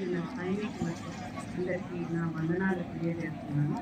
వచ్చిన సైనికులకు అందరికీ నా వందనాలు తెలియజేస్తున్నాను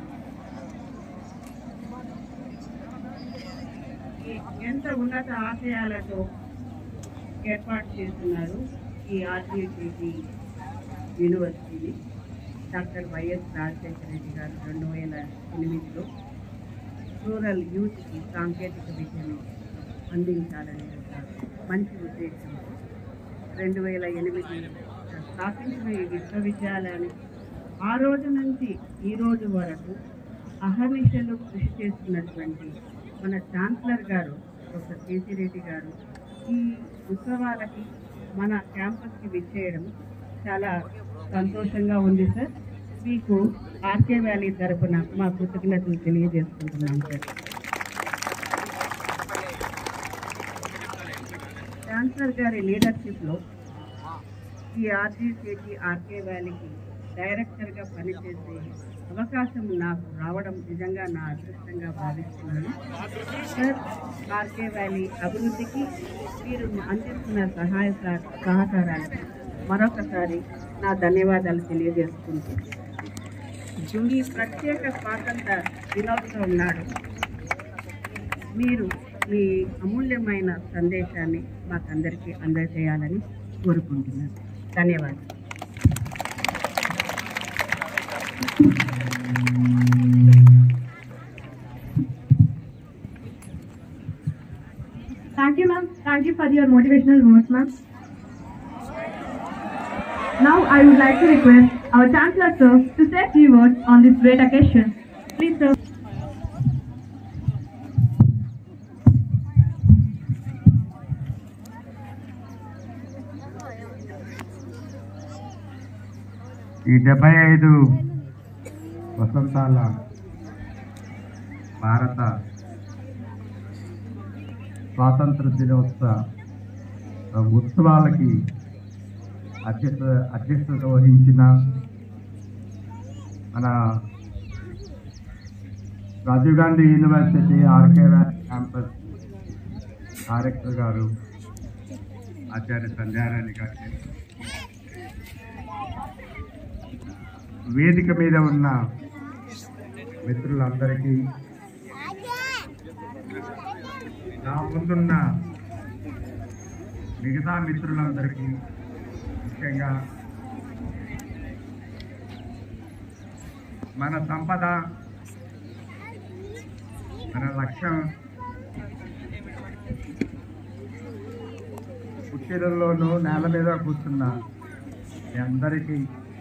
ఈ- ఎంత ఉన్నత ఆశయాలతో ఏర్పాటు చేస్తున్నారు ఈ ఆర్టీసీ యూనివర్సిటీని డాక్టర్ వైఎస్ రాజశేఖర రెడ్డి గారు రెండు వేల ఎనిమిదిలో రూరల్ యూత్కి సాంకేతిక విద్యను అందించాలనే ఒక మంచి ఉద్దేశంతో రెండు వేల ఎనిమిది స్థాపించిన ఈ విశ్వవిద్యాలయాన్ని ఆ రోజు నుంచి ఈ రోజు వరకు అహర్నిశలు కృషి చేస్తున్నటువంటి మన ఛాన్సలర్ గారు డాక్టర్ కేసీ రెడ్డి గారు ఈ ఉత్సవాలకి మన క్యాంపస్కి విచ్చేయడం చాలా సంతోషంగా ఉంది సార్ మీకు ఆర్కే వ్యాలీ తరపున మా కృతజ్ఞతలు తెలియజేసుకుంటున్నాం సార్ ఛాన్సలర్ గారి లీడర్షిప్లో ఈ ఆర్జీసీకి ఆర్కే వ్యాలీకి డైరెక్టర్గా పనిచేసే అవకాశం నాకు రావడం నిజంగా నా అదృష్టంగా భావిస్తున్నాను సార్ ఆర్కే వ్యాలీ అభివృద్ధికి మీరు అందిస్తున్న సహాయ సహ- సహకారాలకు మరొకసారి నా ధన్యవాదాలు తెలియజేసుకుంటూ ఈ ప్రత్యేక స్వాతంత్ర దినోత్సవం నాడు మీరు మీ అమూల్యమైన సందేశాన్ని మాకందరికీ అందజేయాలని కోరుకుంటున్నాను ధన్యవాదాలు Thank you, ma'am. Thank you for your motivational words, ma'am. Now I would like to request our Chancellor, sir, to say a few words on this great occasion. Please, sir. ఈ డెబ్బై ఐదు వసంతాల భారత స్వాతంత్ర దినోత్సవ ఉత్సవాలకి అధ్యక్ష అధ్యక్షత వహించిన మన Rajiv Gandhi university RK campus director గారు ఆచార్య సంధ్యారాణి గారికి వేదిక మీద ఉన్న మిత్రులందరికీ నా ముందున్న మిగతా మిత్రులందరికీ ముఖ్యంగా మన సంపద మన లక్ష్యం కుర్చీలలోనూ నేల మీద కూర్చున్న మీ అందరికీ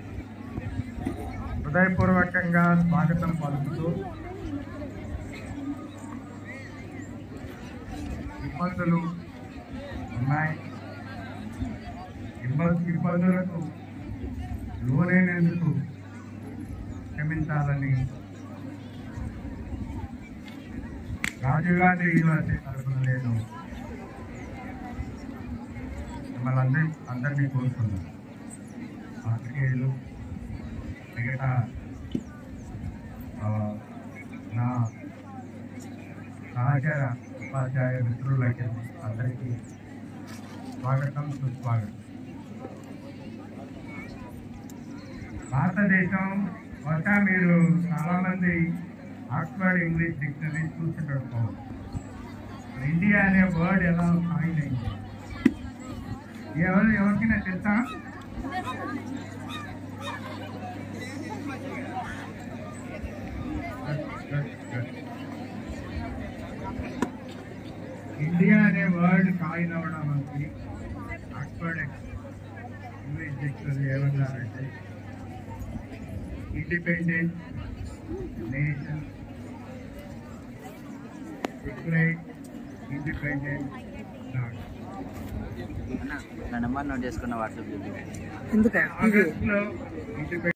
హృదయపూర్వకంగా స్వాగతం పలుకుతూ ఇబ్బందులు ఉన్నాయి ఇబ్బంది ఇబ్బందులకు లోనైనందుకు క్షమించాలని రాజీవ్ గాంధీ యూనివర్సిటీ తరఫున నేను మిమ్మల్ని అందరి అందరినీ కోరుతున్నాను పాత్రికేయులు మిగతా ఆ, నా సహచర ఉపాధ్యాయ మిత్రులకి అందరికీ స్వాగతం సుస్వాగతం భారతదేశం బహుశా మీరు చాలామంది ఆక్స్ఫర్డ్ ఇంగ్లీష్ డిక్షనరీ చూస్తుండకపోవచ్చు ఇండియా అనే వర్డ్ ఎలా ఫైన్ అయింది ఎవరు ఎవరికైనా తెలుసా ఇండియా అనే వర్డ్ కాయిన్ అవ్వడం మనకి ఆక్స్ఫర్డ్ ఇంగ్లీష్ డిక్షనరీ ఏమన్నారంటే independent nation decline independent not నా నెంబర్ నోట్ చేసుకున్న వాట్సాప్ ఆగస్టులో ఇండిపెండెంట్